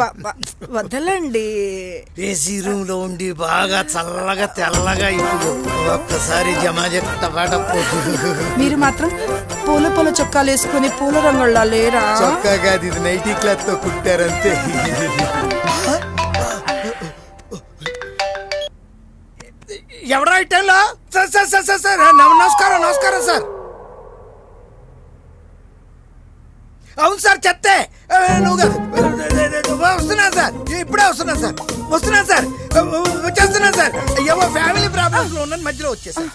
అబ్బబ్బబ్బ. వదలండి AC room లో ఉండి బాగా చల్లగా తెల్లగా ఇప్పుడు ఒక్కసారి జమాజెట్ట పాట మీరు మాత్రం పూల పూల చొక్కాలు వేసుకుని పూల రంగుల్లా లేరా చొక్కా కాదు ఇది నైటీ క్లాత్ తో కుట్టారంతే ఎవరా ఈ టైంలో sir sir sir sir sir నమ- నమస్కారం నమస్కారం సార్ అవును సార్ చెత్తే ఏ, నువ్వు కాదు వస్తున్నాను సార్ ఇప్పుడే వస్తున్నాను సార్ వస్తున్నాను సార్ వచ్చేస్తున్నాను సార్ ఏవో ఫ్యామిలీ ప్రాబ్లమ్స్ లో ఉన్నాను మధ్యలో వచ్చేసాను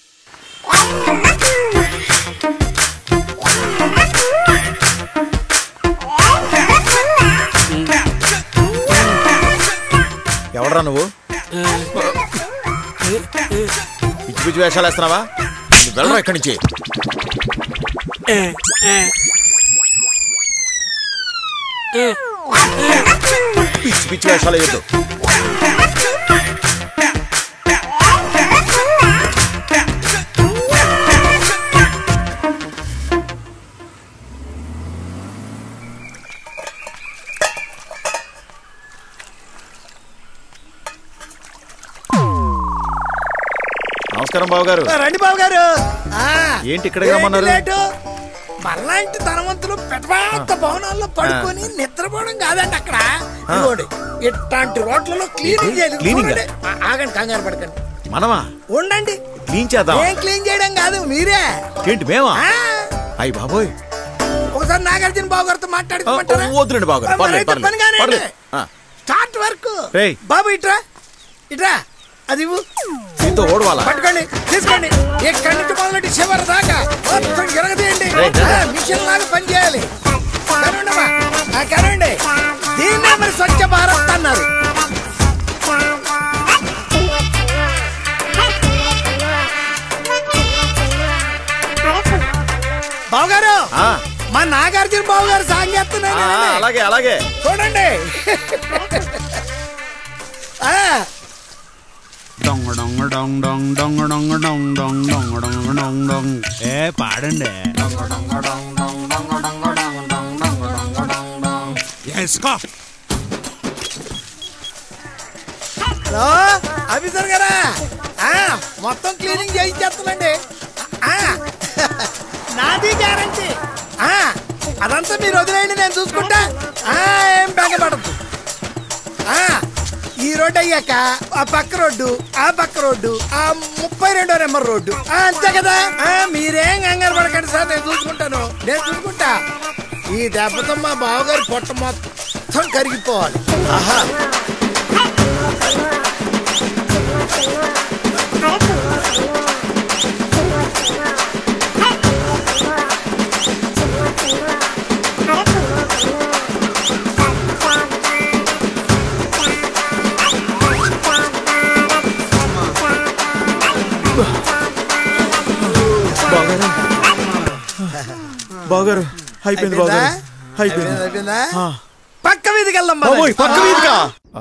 ఎవడరా నువ్వు పిచ్చి పిచ్చి వేషాలు వేస్తున్నావా నువ్వు వెళ్ళరా ఇక్కడి నుంచి పిచ్చి పిచ్చి వేషాలు వేయద్దు నమస్కారం బాబు గారు రండి బాబు గారు ఆ, ఏంటి ఇక్కడికి రమ్మన్నారు? ఏంటి లేటు మళ్ళాంటి ధనవంతులు పెద్ద పెద్ద భవనాల్లో పడుకొని నిద్రపోవడం కాదండి అక్కడ ఇదిగోండి ఇట్లాంటి రోడ్లలో క్లీనింగ్ చేయాలి Cleaning ఆ? చూడండి. ఆ, ఆగండి కంగారు పడకండి మనమా ఉండండి క్లీన్ చేద్దాం ఏం క్లీన్ చేయడం కాదు మీరే ఏంటి మేమా ఆ, అయ్యి బాబోయ్ ఒకసారి నాగార్జున బాబు గారితో ఆ, మాట్లాడుకోమంటారా వద్దులేండి బాబు గారు మరి పర్లేదు అయితే పని పర్లేదు కానివ్వండి. పర్లేదు ఆ, స్టార్ట్ వర్క్ రేయ్. బాబు ఇట్రా ఇట్రా అది ఇవ్వు. దీంతో ఓడవాలా పట్టుకోండి తీసుకోండి ఎక్కడి నుంచి మొదలెట్టి చివరి దాకా మొత్తం ఎరగదీయండి రేయ్, రేయ్. ఆ, మిషన్ లాగా పనిచేయాలి కనండమ్మా. ఆ, కనండి దీన్నే మరి స్వచ్ఛ భారత్ అన్నారు బావగారు ఆ, మా నాగార్జున బాబు గారు సాంగ్ ఆ, చేస్తున్నాను ఆ, అలాగే అలాగే చూడండి ఆ, డొంగ డొంగ డొంగ డొంగ డొంగ డొంగ డొంగ డొంగ డొంగ డొంగ డొంగ డొంగ. ఏ పాడండి వేసుకో హలో ఆఫీసర్ గారా ఆ, మొత్తం క్లీనింగ్ చేయించేస్తానండి ఆ, నాది గ్యారంటీ ఆ, అదంతా మీరు వదిలేయండి నేను చూసుకుంటా ఆ, ఏం బెగపడద్దు ఆ, ఈ రోడ్డు అయ్యాక ఆ పక్క రోడ్డు ఆ పక్క రోడ్డు ఆ ముప్పై రెండో నెంబర్ రోడ్డు ఆ, అంతే కదా ఆ, మీరేం కంగారు పడకండి సార్ నేను చూసుకుంటాను నేను చూసుకుంటా ఈ దెబ్బతో మా బావగారి పొట్ట మొత్తం కరిగిపోవాలి ఆహా బాగారు అయిపోయింది బాగారు అయిపోయింది అయిపోయిందా ఆ. పక్క వీధికి వెళ్దాం బాబోయ్ పదండి. పక్క వీధికా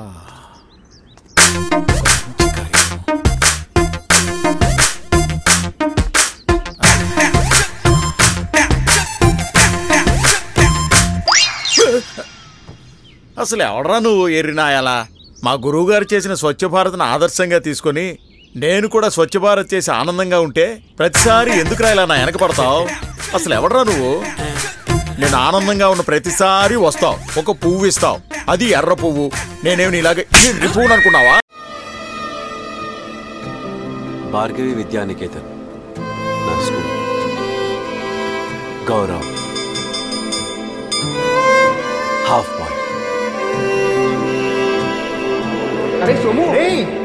అసలు ఎవడరా నువ్వు ఎర్రినాయాలా మా గురువు గారు చేసిన స్వచ్ఛ భారత్ను ఆదర్శంగా తీసుకొని నేను కూడా స్వచ్ఛ భారత్ చేసి ఆనందంగా ఉంటే ప్రతిసారి ఎందుకు రాయలా నా వెనక పడతావు అసలు ఎవడరా నువ్వు నేను ఆనందంగా ఉన్న ప్రతిసారి వస్తావు ఒక పువ్వు ఇస్తావు అది ఎర్ర పువ్వు నేనేమి ఇలాగే ఎర్రి పువ్వును అనుకున్నావా భార్గవి విద్యానికేతన్ నా స్కూల్ గౌరవ్ హాఫ్ బాయ్ అరే సోము ఏయ్,